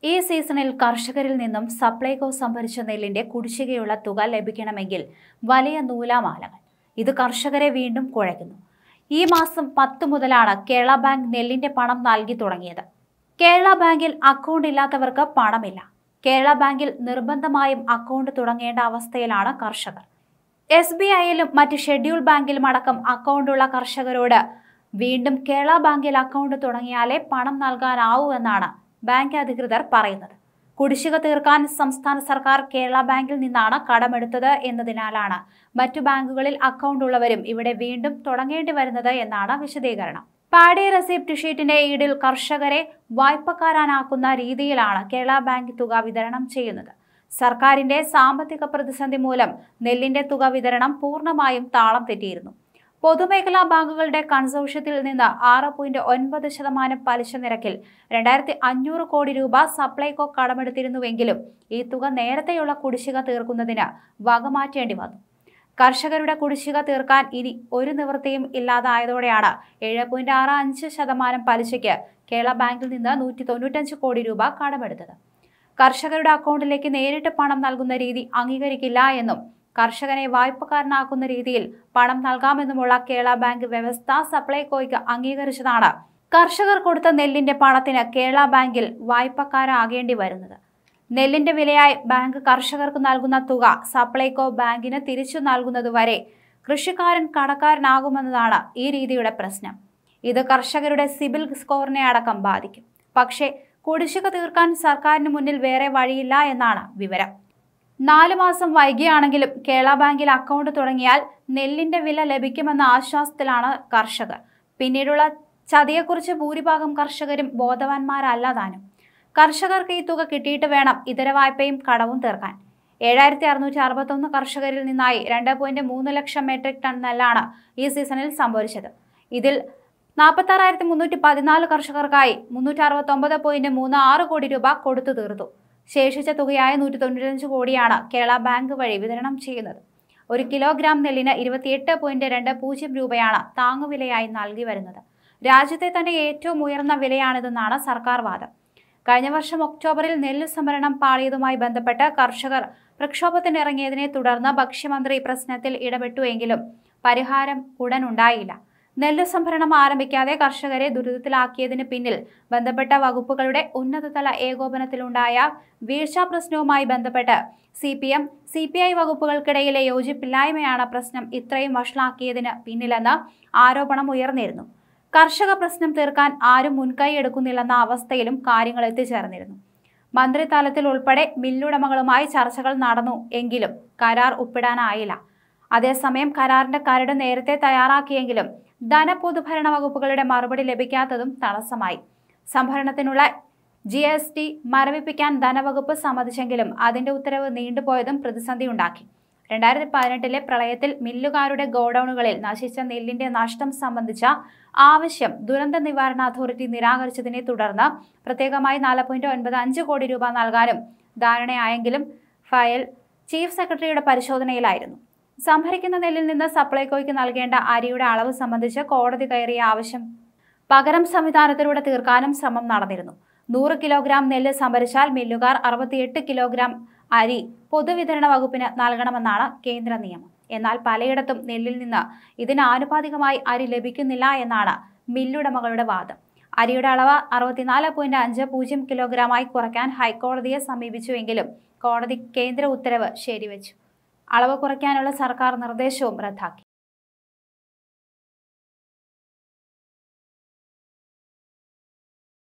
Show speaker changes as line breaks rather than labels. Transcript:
ഈ സീസണിൽ കർഷകരിൽ നിന്നും സപ്ലൈകോ സംഭരിച്ച നെല്ലിന്റെ കുടിശ്ശികയുള്ള തുക ലഭിക്കണമെങ്കിൽ വലിയ നൂലാമാലകൾ ഇത് കർഷകരെ വീണ്ടും കുഴയ്ക്കുന്നു ഈ മാസം പത്ത് മുതലാണ് കേരള ബാങ്ക് നെല്ലിന്റെ പണം നൽകി തുടങ്ങിയത് കേരള ബാങ്കിൽ അക്കൗണ്ട് ഇല്ലാത്തവർക്ക് പണമില്ല കേരള ബാങ്കിൽ നിർബന്ധമായും അക്കൗണ്ട് തുടങ്ങേണ്ട അവസ്ഥയിലാണ് കർഷകർ എസ് ബി ഐയിലും മറ്റ് ഷെഡ്യൂൾ ബാങ്കിലും അടക്കം അക്കൗണ്ടുള്ള കർഷകരോട് വീണ്ടും കേരള ബാങ്കിൽ അക്കൗണ്ട് തുടങ്ങിയാലേ പണം നൽകാനാവൂ എന്നാണ് ബാങ്ക് അധികൃതർ പറയുന്നത് കുടിശ്ശിക തീർക്കാൻ സംസ്ഥാന സർക്കാർ കേരള ബാങ്കിൽ നിന്നാണ് കടമെടുത്തത് എന്നതിനാലാണ് മറ്റു ബാങ്കുകളിൽ അക്കൗണ്ട് ഉള്ളവരും ഇവിടെ വീണ്ടും തുടങ്ങേണ്ടി വരുന്നത് എന്നാണ് വിശദീകരണം പാഡി റെസിപ്റ്റ് ഷീറ്റിന്റെ ഈടിൽ കർഷകരെ വായ്പക്കാരാനാക്കുന്ന രീതിയിലാണ് കേരള ബാങ്ക് തുക വിതരണം ചെയ്യുന്നത് സർക്കാരിന്റെ സാമ്പത്തിക പ്രതിസന്ധി മൂലം നെല്ലിന്റെ തുക വിതരണം പൂർണ്ണമായും താളം തെറ്റിയിരുന്നു പൊതുമേഖലാ ബാങ്കുകളുടെ കൺസോർഷ്യത്തിൽ നിന്ന് ആറ് പോയിന്റ് ഒൻപത് ശതമാനം പലിശ നിരക്കിൽ രണ്ടായിരത്തി അഞ്ഞൂറ് കോടി രൂപ സപ്ലൈകോ കടമെടുത്തിരുന്നുവെങ്കിലും ഈ തുക നേരത്തെയുള്ള കുടിശ്ശിക തീർക്കുന്നതിന് വകമാറ്റേണ്ടി വന്നു കർഷകരുടെ കുടിശ്ശിക തീർക്കാൻ ഇനി ഒരു നിവൃത്തിയും ഇല്ലാതായതോടെയാണ് ഏഴ് പോയിന്റ് ആറ് അഞ്ച് ശതമാനം പലിശയ്ക്ക് കേരള ബാങ്കിൽ നിന്ന് നൂറ്റി തൊണ്ണൂറ്റഞ്ച് കോടി രൂപ കടമെടുത്തത് കർഷകരുടെ അക്കൗണ്ടിലേക്ക് നേരിട്ട് പണം നൽകുന്ന രീതി അംഗീകരിക്കില്ല എന്നും കർഷകനെ വായ്പക്കാരനാക്കുന്ന രീതിയിൽ പണം നൽകാമെന്നുമുള്ള കേരള ബാങ്ക് വ്യവസ്ഥ സപ്ലൈകോയ്ക്ക് അംഗീകരിച്ചതാണ് കർഷകർ കൊടുത്ത നെല്ലിന്റെ പണത്തിന് കേരള ബാങ്കിൽ വായ്പക്കാരാകേണ്ടി വരുന്നത് നെല്ലിന്റെ വിലയായി ബാങ്ക് കർഷകർക്ക് നൽകുന്ന തുക സപ്ലൈകോ ബാങ്കിന് തിരിച്ചു നൽകുന്നതുവരെ കൃഷിക്കാരൻ കടക്കാരനാകുമെന്നതാണ് ഈ രീതിയുടെ പ്രശ്നം ഇത് കർഷകരുടെ സിബിൽ സ്കോറിനെ അടക്കം ബാധിക്കും പക്ഷേ കുടിശ്ശിക തീർക്കാൻ സർക്കാരിന് മുന്നിൽ വേറെ വഴിയില്ല എന്നാണ് വിവരം നാലു മാസം വൈകിയാണെങ്കിലും കേരള ബാങ്കിൽ അക്കൗണ്ട് തുടങ്ങിയാൽ നെല്ലിന്റെ വില ലഭിക്കുമെന്ന ആശ്വാസത്തിലാണ് കർഷകർ പിന്നീടുള്ള ചതിയെക്കുറിച്ച് ഭൂരിഭാഗം കർഷകരും ബോധവാന്മാരല്ല താനും കർഷകർക്ക് ഈ തുക കിട്ടിയിട്ട് വേണം ഇതര വായ്പയും കടവും തീർക്കാൻ ഏഴായിരത്തി അറുന്നൂറ്റി അറുപത്തൊന്ന് കർഷകരിൽ നിന്നായി രണ്ട് പോയിന്റ് മൂന്ന് ലക്ഷം മെട്രിക് ടൺ നെല്ലാണ് ഈ സീസണിൽ സംഭരിച്ചത് ഇതിൽ നാൽപ്പത്താറായിരത്തി മുന്നൂറ്റി പതിനാല് കർഷകർക്കായി മുന്നൂറ്റി അറുപത്തൊമ്പത് പോയിന്റ് മൂന്ന് ആറ് കോടി രൂപ കൊടുത്തു തീർത്തു ശേഷിച്ച തുകയായ നൂറ്റി തൊണ്ണൂറ്റഞ്ച് കോടിയാണ് കേരള ബാങ്ക് വഴി വിതരണം ചെയ്യുന്നത് ഒരു കിലോഗ്രാം നെല്ലിന് ഇരുപത്തിയെട്ട് പോയിന്റ് രണ്ട് പൂജ്യം രൂപയാണ് താങ്ങുവിലയായി നൽകി വരുന്നത് രാജ്യത്തെ തന്നെ ഏറ്റവും ഉയർന്ന വിലയാണിതെന്നാണ് സർക്കാർ വാദം കഴിഞ്ഞ വർഷം ഒക്ടോബറിൽ നെല്ല് സംഭരണം പാളിയതുമായി ബന്ധപ്പെട്ട് കർഷകർ പ്രക്ഷോഭത്തിനിറങ്ങിയതിനെ തുടർന്ന് ഭക്ഷ്യമന്ത്രി പ്രശ്നത്തിൽ ഇടപെട്ടുവെങ്കിലും പരിഹാരം ഉടൻ ഉണ്ടായില്ല നെല്ല് സംഭരണം ആരംഭിക്കാതെ കർഷകരെ ദുരിതത്തിലാക്കിയതിന് പിന്നിൽ ബന്ധപ്പെട്ട വകുപ്പുകളുടെ ഉന്നതതല ഏകോപനത്തിലുണ്ടായ വീഴ്ചാ പ്രശ്നവുമായി ബന്ധപ്പെട്ട് C P M C P I വകുപ്പുകൾക്കിടയിലെ യോജിപ്പില്ലായ്മയാണ് പ്രശ്നം ഇത്രയും വഷളാക്കിയതിന് പിന്നിലെന്ന് ആരോപണം ഉയർന്നിരുന്നു കർഷക പ്രശ്നം തീർക്കാൻ ആരും മുൻകൈ എടുക്കുന്നില്ലെന്ന അവസ്ഥയിലും കാര്യങ്ങൾ എത്തിച്ചേർന്നിരുന്നു മന്ത്രിതലത്തിൽ ഉൾപ്പെടെ മില്ലുടമകളുമായി ചർച്ചകൾ നടന്നു എങ്കിലും കരാർ ഒപ്പിടാനായില്ല അതേസമയം കരാറിന്റെ കരട് നേരത്തെ തയ്യാറാക്കിയെങ്കിലും ധനപൊതുഭരണ വകുപ്പുകളുടെ മറുപടി ലഭിക്കാത്തതും തടസ്സമായി സംഭരണത്തിനുള്ള ജി എസ് ടി മരവിപ്പിക്കാൻ ധനവകുപ്പ് സമ്മതിച്ചെങ്കിലും അതിന്റെ ഉത്തരവ് നീണ്ടുപോയതും പ്രതിസന്ധി ഉണ്ടാക്കി രണ്ടായിരത്തി പതിനെട്ടിലെ പ്രളയത്തിൽ മില്ലുകാരുടെ ഗോഡൌണുകളിൽ നശിച്ച നെല്ലിന്റെ നഷ്ടം സംബന്ധിച്ച ആവശ്യം ദുരന്ത നിവാരണ അതോറിറ്റി നിരാകരിച്ചതിനെ തുടർന്ന് പ്രത്യേകമായി നാല് പോയിന്റ് ഒൻപത് അഞ്ച് കോടി രൂപ നൽകാനും ധാരണയായെങ്കിലും ഫയൽ ചീഫ് സെക്രട്ടറിയുടെ പരിശോധനയിലായിരുന്നു സംഭരിക്കുന്ന നെല്ലിൽ നിന്ന് സപ്ലൈകോയ്ക്ക് നൽകേണ്ട അരിയുടെ അളവ് സംബന്ധിച്ച് കോടതി കയറിയ ആവശ്യം പകരം സംവിധാനത്തിലൂടെ തീർക്കാനും ശ്രമം നടന്നിരുന്നു നൂറ് കിലോഗ്രാം നെല്ല് സംഭരിച്ചാൽ മില്ലുകാർ അറുപത്തിയെട്ട് കിലോഗ്രാം അരി പൊതുവിതരണ വകുപ്പിന് നൽകണമെന്നാണ് കേന്ദ്ര നിയമം എന്നാൽ പലയിടത്തും നെല്ലിൽ നിന്ന് ഇതിന് ആനുപാതികമായി അരി ലഭിക്കുന്നില്ല എന്നാണ് മില്ലുടമകളുടെ വാദം അരിയുടെ അളവ് അറുപത്തിനാല് പോയിന്റ് അഞ്ച് പൂജ്യം കിലോഗ്രാമായി കുറയ്ക്കാൻ ഹൈക്കോടതിയെ സമീപിച്ചുവെങ്കിലും കോടതി കേന്ദ്ര ഉത്തരവ് ശരിവെച്ചു അളവ് കുറയ്ക്കാനുള്ള സർക്കാർ നിർദ്ദേശവും റദ്ദാക്കി